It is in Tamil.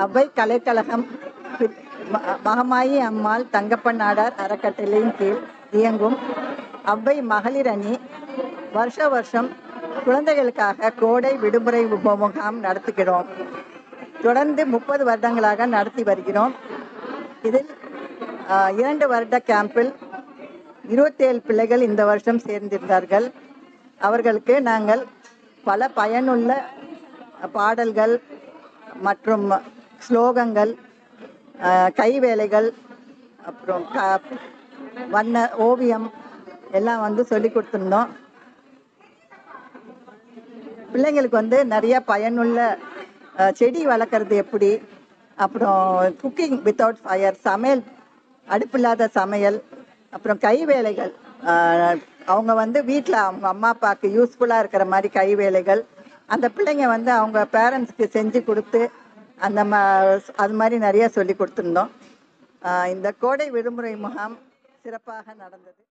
அவ்வை கலைக்கழகம் பி- ம- மகமாயி அம்மாள் தங்கப்பன் நாடார் அறக்கட்டளையின் கீழ் இயங்கும் அவ்வை மகளிர் அணி வருஷ வருஷம் குழந்தைகளுக்காக கோடை விடுமுறை உப முகாம் நடத்துகிறோம் தொடர்ந்து முப்பது வருடங்களாக நடத்தி வருகிறோம் இதில் ஆஹ், இரண்டு வருட கேம்பில் இருபத்தேழு பிள்ளைகள் இந்த வருஷம் சேர்ந்திருந்தார்கள் அவர்களுக்கு நாங்கள் பல பயனுள்ள பாடல்கள் மற்றும் ஸ்லோகங்கள் ஆஹ், கைவேலைகள் அப்புறம் க வண்ண ஓவியம் எல்லாம் வந்து சொல்லி கொடுத்துருந்தோம் பிள்ளைங்களுக்கு வந்து நிறைய பயனுள்ள அஹ், செடி வளர்க்குறது எப்படி அப்புறம் குக்கிங் வித்தவுட் ஃபயர் சமையல் அடுப்பில்லாத சமையல் அப்புறம் கை வேலைகள் அஹ், அவங்க வந்து வீட்டில் அவங்க அம்மா அப்பாவுக்கு யூஸ்ஃபுல்லாக இருக்கிற மாதிரி கை வேலைகள் அந்த பிள்ளைங்க வந்து அவங்க பேரண்ட்ஸ்க்கு செஞ்சு கொடுத்து அந்த ம அது மாதிரி நிறைய சொல்லி கொடுத்துருந்தோம் அஹ், இந்த கோடை விடுமுறை முகாம் சிறப்பாக நடந்தது